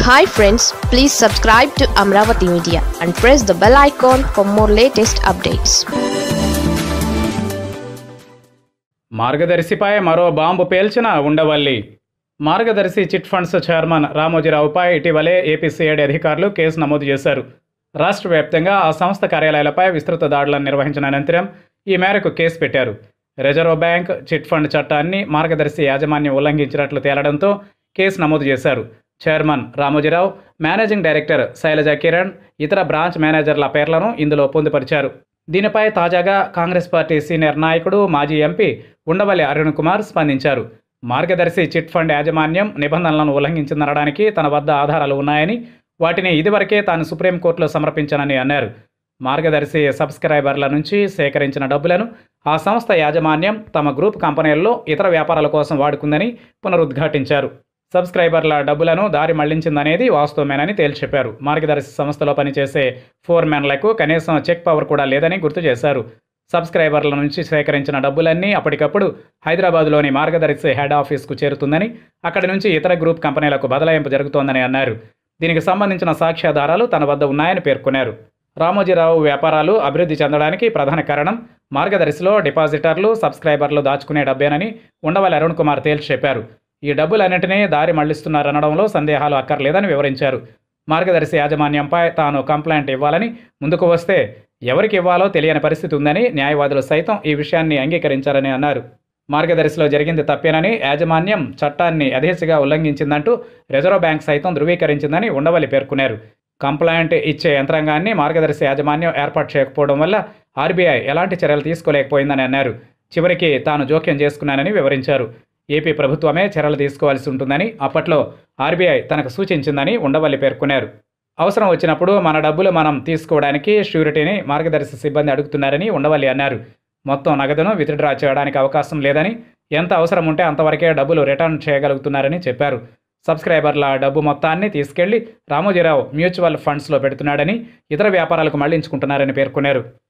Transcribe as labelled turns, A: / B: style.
A: hi friends please subscribe to Amaravati media and press the bell icon for more latest updates
B: మార్గదర్శిపై మరో bomb పేల్చిన Undavalli మార్గదర్శి chit funds chairman రామోజీరావుపై ఇటీవలే ఏపీసీఐడి అధికారులు case నమోదు చేశారు రాష్ట్ర వ్యాప్తంగా ఆ సంస్థ కార్యాలయాలపై విస్తృత దాడులను నిర్వహించిన అనంతరం ఈ మేరకు కేసు పెట్టారు రిజర్వ్ బ్యాంక్ చిట్ ఫండ్ చట్టాన్ని మార్గదర్శి యాజమాన్యం ఉల్లంఘించినట్లు తేలడంతో కేసు నమోదు చేశారు chairman Ramoji Rao managing director Sailaja Kiran ఇతర బ్రాంచ్ మేనేజర్ల పేర్లను ఇందులో పొందుపరిచారు దీనిపై తాజాగా కాంగ్రెస్ పార్టీ సీనియర్ నాయకుడు మాజీ ఎంపీ ఉండవల్లి అరుణ్ కుమార్ స్పందించారు మార్గదర్శి చిట్ ఫండ్ యాజమాన్యం నిబంధనలను ఉల్లంఘించిందనడానికి తన వద్ద ఆధారాలు ఉన్నాయని వాటిని ఇదివరకే తాను సుప్రీంకోర్టులో సమర్పించానని అన్నారు మార్గదర్శి సబ్స్క్రైబర్ల నుంచి సేకరించిన డబ్బులను ఆ సంస్థ యాజమాన్యం తమ గ్రూప్ కంపెనీల్లో ఇతర వ్యాపారాల కోసం వాడుకుందని పునరుద్ఘాటించారు సబ్స్క్రైబర్ల డబ్బులను దారి మళ్లించిందనేది వాస్తవమేనని తేల్చెప్పారు మార్గదర్శి సంస్థలో పనిచేసే ఫోర్ మెన్లకు కనీసం చెక్ పవర్ కూడా లేదని గుర్తు చేశారు సబ్స్క్రైబర్ల నుంచి సేకరించిన డబ్బులన్నీ అప్పటికప్పుడు హైదరాబాద్లోని మార్గదర్శి హెడ్ ఆఫీస్కు చేరుతుందని అక్కడి నుంచి ఇతర గ్రూప్ కంపెనీలకు బదలాయింపు జరుగుతోందని అన్నారు దీనికి సంబంధించిన సాక్ష్యాధారాలు తన వద్ద ఉన్నాయని పేర్కొన్నారు రామోజీరావు వ్యాపారాలు అభివృద్ధి చెందడానికి ప్రధాన కారణం మార్గదర్శిలో డిపాజిటర్లు సబ్స్క్రైబర్లు దాచుకునే డబ్బేనని ఉండవల్లి అరుణ్ కుమార్ తేల్చి చెప్పారు ఈ డబ్బులన్నింటినీ దారి మళ్లిస్తున్నారనడంలో సందేహాలు అక్కర్లేదని వివరించారు మార్గదర్శి యాజమాన్యంపై తాను కంప్లైంట్ ఇవ్వాలని ముందుకు వస్తే ఎవరికి ఇవ్వాలో తెలియని పరిస్థితి ఉందని న్యాయవాదులు సైతం ఈ విషయాన్ని అంగీకరించారని అన్నారు మార్గదర్శిలో జరిగింది తప్పేనని యాజమాన్యం చట్టాన్ని యథేచ్ఛగా ఉల్లంఘించిందంటూ రిజర్వ్ బ్యాంక్ సైతం ధృవీకరించిందని ఉండవల్లి పేర్కొన్నారు కంప్లైంట్ ఇచ్చే యంత్రాంగాన్ని మార్గదర్శి యాజమాన్యం ఏర్పాటు చేయకపోవడం వల్ల ఆర్బీఐ ఎలాంటి చర్యలు తీసుకోలేకపోయిందని అన్నారు చివరికి తాను జోక్యం చేసుకున్నానని వివరించారు ఏపీ ప్రభుత్వమే చర్యలు తీసుకోవాల్సి ఉంటుందని అప్పట్లో ఆర్బీఐ తనకు సూచించిందని ఉండవల్లి పేర్కొన్నారు అవసరం వచ్చినప్పుడు మన డబ్బులు మనం తీసుకోవడానికి ష్యూరిటీని మార్గదర్శి సిబ్బంది అడుగుతున్నారని ఉండవల్లి అన్నారు మొత్తం నగదును విత్డ్రా చేయడానికి అవకాశం లేదని ఎంత అవసరం ఉంటే అంతవరకే డబ్బులు రిటర్న్ చేయగలుగుతున్నారని చెప్పారు సబ్స్క్రైబర్ల డబ్బు మొత్తాన్ని తీసుకెళ్లి రామోజీరావు మ్యూచువల్ ఫండ్స్లో పెడుతున్నాడని ఇతర వ్యాపారాలకు మళ్లించుకుంటున్నారని పేర్కొన్నారు